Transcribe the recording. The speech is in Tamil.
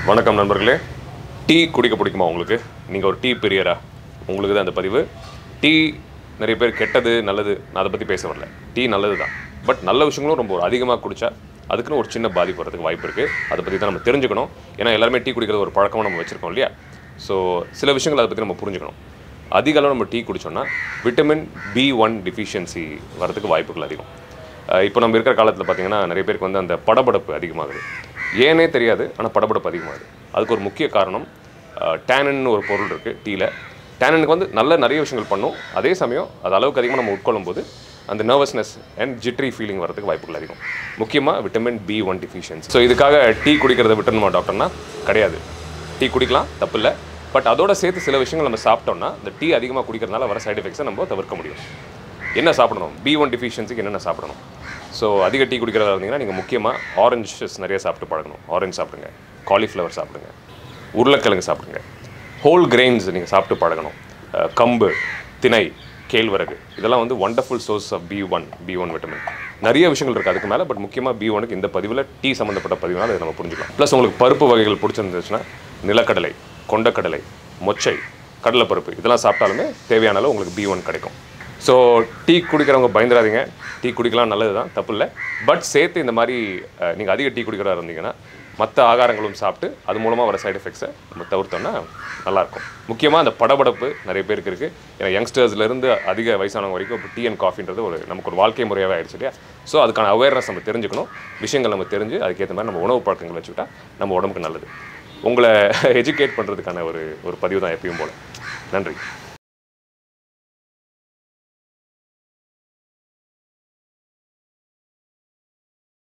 வணக்கம் நண்பர்களே டீ குடிக்க பிடிக்குமா உங்களுக்கு நீங்கள் ஒரு டீ பிரியரா உங்களுக்கு தான் அந்த பதிவு டீ நிறைய பேர் கெட்டது நல்லது நான் அதை பற்றி பேச வரல டீ நல்லது தான் பட் நல்ல விஷயங்களும் ரொம்ப அதிகமாக குடிச்சா அதுக்குன்னு ஒரு சின்ன பாதிப்பு வரதுக்கு வாய்ப்பு இருக்குது அதை பற்றி தான் நம்ம தெரிஞ்சுக்கணும் ஏன்னா எல்லாருமே டீ குடிக்கிறது ஒரு பழக்கமாக நம்ம வச்சுருக்கோம் இல்லையா ஸோ சில விஷயங்கள் அதை பற்றி நம்ம புரிஞ்சுக்கணும் அதிக அளவு நம்ம டீ குடிச்சோம்னா விட்டமின் பி ஒன் டிஃபிஷியன்சி வரதுக்கு வாய்ப்புகள் அதிகம் அஹ் இப்போ நம்ம இருக்கிற காலத்தில் பார்த்தீங்கன்னா நிறைய பேருக்கு வந்து அந்த படபடப்பு அதிகமாகுது ஏனே தெரியாது ஆனால் படபடப்பு அதிகமாகுது அதுக்கு ஒரு முக்கிய காரணம் டேனன் ஒரு பொருள் இருக்குது டீயில் டேனனுக்கு வந்து நல்ல நிறைய விஷயங்கள் பண்ணும் அதே சமயம் அது அளவுக்கு அதிகமாக நம்ம உட்கொள்ளும் போது அந்த நர்வஸ்னஸ் அண்ட் ஜிட்ரி ஃபீலிங் வரதுக்கு வாய்ப்புகள் அதிகம் முக்கியமாக vitamin B one deficiency so இதுக்காக டீ குடிக்கிறத விட்டுணுமா டாக்டர்னா கிடையாது டீ குடிக்கலாம் தப்பு இல்லை பட் அதோட சேர்த்து சில விஷயங்கள் நம்ம சாப்பிட்டோம்னா இந்த டீ அதிகமாக குடிக்கிறதுனால வர சைடு எஃபெக்ட்ஸை நம்ம தவிர்க்க முடியும் என்ன சாப்பிடணும் பி ஒன் டிஃபிஷியன்சிக்கு என்னென்ன சாப்பிடணும் ஸோ அதிக டீ குடிக்கிறதா இருந்தீங்கன்னா நீங்கள் முக்கியமாக ஆரஞ்சஸ் நிறைய சாப்பிட்டு பழகணும் ஆரஞ்சு சாப்பிடுங்க காலிஃப்ளவர் சாப்பிடுங்க உருளைக்கிழங்கு சாப்பிடுங்க ஹோல் கிரெயின்ஸ் நீங்கள் சாப்பிட்டு பழகணும் அஹ் கம்பு திணை கேழ்வரகு இதெல்லாம் வந்து wonderful source of B one B one vitamin நிறைய விஷயங்கள் இருக்குது அதுக்கு மேலே பட் முக்கியமாக பி ஒனுக்கு இந்த பதிவில் டீ சம்மந்தப்பட்ட பதிவுனால அதை நம்ம புரிஞ்சுக்கலாம் ப்ளஸ் உங்களுக்கு பருப்பு வகைகள் பிடிச்சிருந்துச்சுன்னா நிலக்கடலை கொண்டக்கடலை மொச்சை கடலைப்பருப்பு இதெல்லாம் சாப்பிட்டாலுமே தேவையான அளவு உங்களுக்கு பி ஒன் கிடைக்கும் ஸோ டீ குடிக்கிறவங்க பயந்துடாதீங்க டீ குடிக்கலாம் நல்லது தான் தப்பு இல்லை பட் சேர்த்து இந்த மாதிரி நீங்கள் அதிக டீ குடிக்கிறதா இருந்தீங்கன்னா மற்ற ஆகாரங்களும் சாப்பிட்டு அது மூலமாக வர சைடு எஃபெக்ட்ஸை நம்ம தவிர்த்தோம்னா நல்லாயிருக்கும் முக்கியமாக அந்த படபடப்பு நிறைய பேருக்கு இருக்குது ஏன்னா யங்ஸ்டர்ஸ்லேருந்து அதிக வயசானவங்க வரைக்கும் இப்போ டீ அண்ட் காஃபின்றது ஒரு நமக்கு ஒரு வாழ்க்கை முறையாகவே ஆயிடுச்சு இல்லையா ஸோ அதுக்கான அவேர்னஸ் நம்ம தெரிஞ்சுக்கணும் விஷயங்கள் நம்ம தெரிஞ்சு அதுக்கேற்ற மாதிரி நம்ம உணவு பழக்கங்கள் வச்சுக்கிட்டா நம்ம உடம்புக்கு நல்லது உங்களை எஜுகேட் பண்ணுறதுக்கான ஒரு ஒரு பதிவு தான் எப்பயும் போல் நன்றி